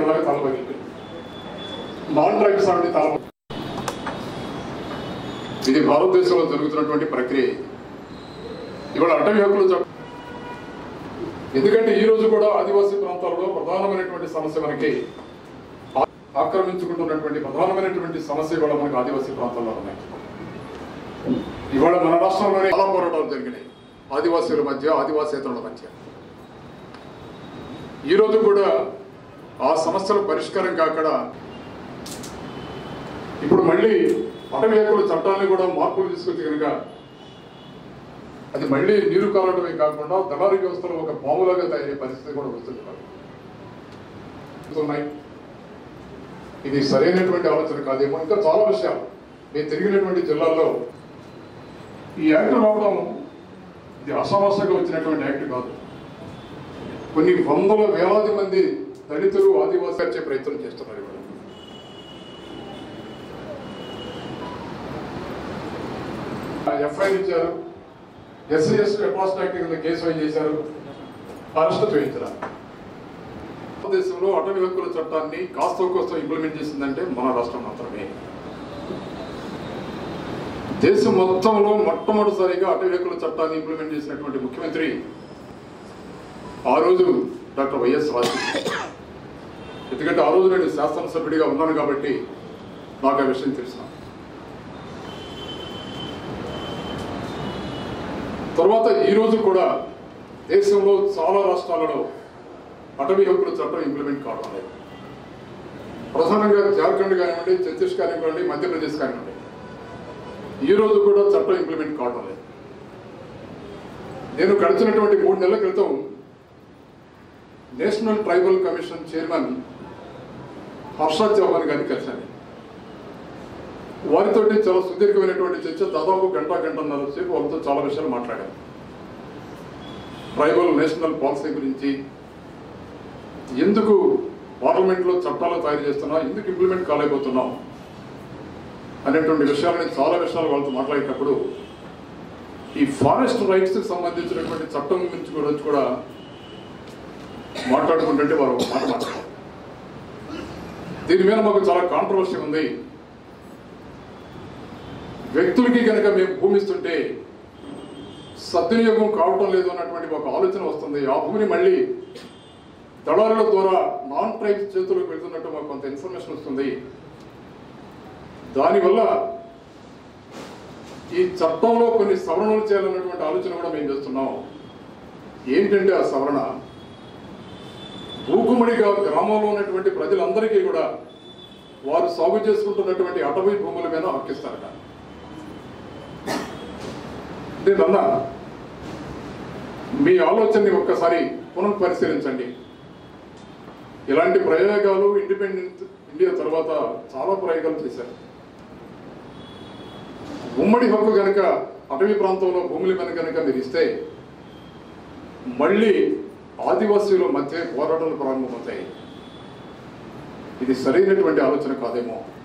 దాకా తలపగిలిపోయింది non drugs అంటే తల ఇది భారతదేశంలో జరుగుతున్నటువంటి ప్రక్రియ ఇవాళ అటవీ హక్కుల చట్టం ఎందుకంటే ఈ రోజు కూడా ఆదివాసీ ప్రాంతాలలో ప్రధానమైనటువంటి సమస్య మనకి ఆ- ఆక్రమించుకుంటున్నటువంటి ప్రధానమైనటువంటి సమస్య కూడా మనకి ఆదివాసీ ప్రాంతాల్లో ఉన్నాయి ఇవాళ మన రాష్ట్రంలోనే చాలా పోరాటాలు జరిగినాయి ఆదివాసీల మధ్య ఆదివాసేతరుల మధ్య ఈ రోజు కూడా ఆ సమస్యల పరిష్కారం కాకుండా ఇప్పుడు మళ్ళీ అటవీ హక్కుల చట్టాన్ని కూడా మార్పులు తీసుకొచ్చి కనుక అది మళ్ళీ నీరు కాలడమే కాకుండా దళారీ వ్యవస్థలో ఒక పాములాగా తయారయ్యే పరిస్థితి కూడా వస్తుంది ఉన్నాయి ఇది సరైనటువంటి ఆలోచన కాదేమో ఇంకా చాలా విషయాలు నేను తిరిగినటువంటి జిల్లాల్లో ఈ యాక్ట్ రావడం ఇది అసమస్యగా వచ్చినటువంటి యాక్ట్ కాదు కొన్ని వందల వేలాది మంది దళితులు ఆదివాసీ వచ్చే ప్రయత్నం చేస్తున్నారు ఇవాళ ఎఫ్ఐఆర్ ఇచ్చారు ఎస్సీ ఎస్టీ అట్రాసిటీ యాక్ట్ కింద కేసు ఫైల్ చేశారు అరెస్ట్ చేయించారు భారతదేశంలో అటవీ హక్కుల చట్టాన్ని కాస్త కోస్త ఇంప్లిమెంట్ చేసిందంటే మన రాష్ట్రం మాత్రమే దేశం మొత్తంలో మొట్టమొదటిసారిగా అటవీ హక్కుల చట్టాన్ని ఇంప్లిమెంట్ చేసినటువంటి ముఖ్యమంత్రి ఆ రోజు డాక్టర్ వైఎస్ రాజశేఖర ఎందుకంటే ఆ రోజు నేను శాసనసభ్యుడిగా ఉన్నాను కాబట్టి నాకు ఆ విషయం తెలుసు తర్వాత ఈ రోజు కూడా దేశంలో చాలా రాష్ట్రాలలో అటవీ హక్కుల చట్టం ఇంప్లిమెంట్ కావడం లేదు ప్రధానంగా జార్ఖండ్ కానివ్వండి ఛత్తీస్ కానివ్వండి మధ్యప్రదేశ్ కానివ్వండి ఈ రోజు కూడా చట్టం ఇంప్లిమెంట్ కావడం లేదు నేను గడిచినటువంటి మూడు నెలల క్రితం national tribal commission chairman Harshad Chauhan గారిని కలిశాను వారితోటి చాలా సుదీర్ఘమైనటువంటి చర్చ దాదాపు గంట గంటన్నర సేపు వాళ్ళతో చాలా విషయాలు మాట్లాడాను ట్రైబల్ నేషనల్ పాలసీ గురించి ఎందుకు పార్లమెంట్లో చట్టాలు తయారు చేస్తున్నా ఎందుకు ఇంప్లిమెంట్ కాలేకపోతున్నాం అనేటువంటి విషయాలని చాలా విషయాలు వాళ్ళతో మాట్లాడేటప్పుడు ఈ ఫారెస్ట్ రైట్స్ కి సంబంధించినటువంటి చట్టం గురించి గురించి కూడా మాట్లాడుకుంటుంటే వారు ఒక మాట మాట్లాడారు దీని మీద మాకు చాలా కాంట్రవర్సీ ఉంది వ్యక్తులకి కనుక మేము భూమిస్తుంటే సద్వినియోగం కావటం లేదు అన్నటువంటి ఒక ఆలోచన వస్తుంది ఆ భూమిని మళ్ళీ దళారుల ద్వారా నాన్ ట్రైబ్స్ చేతులకు వెళ్తున్నట్టు మాకు కొంత ఇన్ఫర్మేషన్ వస్తుంది దానివల్ల ఈ చట్టంలో కొన్ని సవరణలు చేయాలన్నటువంటి ఆలోచన కూడా మేము చేస్తున్నాం ఏంటంటే ఆ సవరణ భూకుమడిగా గ్రామంలో ఉన్నటువంటి ప్రజలందరికీ కూడా వారు సాగు చేసుకుంటున్నటువంటి అటవీ భూముల మీద హక్కిస్తారట నేనన్నా మీ ఆలోచనని ఒక్కసారి పునఃపరిశీలించండి ఇలాంటి ప్రయోగాలు ఇండిపెండెంట్ ఇండియా తర్వాత చాలా ప్రయోగాలు చేశారు ఉమ్మడి హక్కు కనుక అటవీ ప్రాంతంలో భూముల మీద కనుక మీరు ఇస్తే మళ్ళీ ఆదివాసీల మధ్య పోరాటాలు ప్రారంభమవుతాయి ఇది సరైనటువంటి ఆలోచన కాదేమో